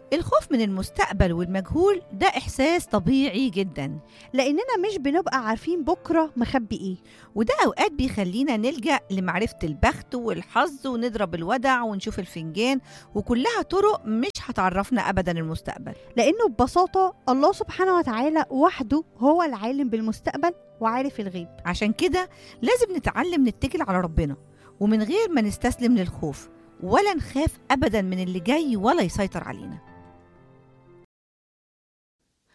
الخوف من المستقبل والمجهول ده إحساس طبيعي جدا لاننا مش بنبقى عارفين بكره مخبي ايه وده أوقات بيخلينا نلجأ لمعرفة البخت والحظ ونضرب الودع ونشوف الفنجان وكلها طرق مش هتعرفنا أبدا المستقبل لانه ببساطه الله سبحانه وتعالى وحده هو العالم بالمستقبل وعارف الغيب عشان كده لازم نتعلم نتكل على ربنا ومن غير ما نستسلم للخوف ولا نخاف أبدا من اللي جاي ولا يسيطر علينا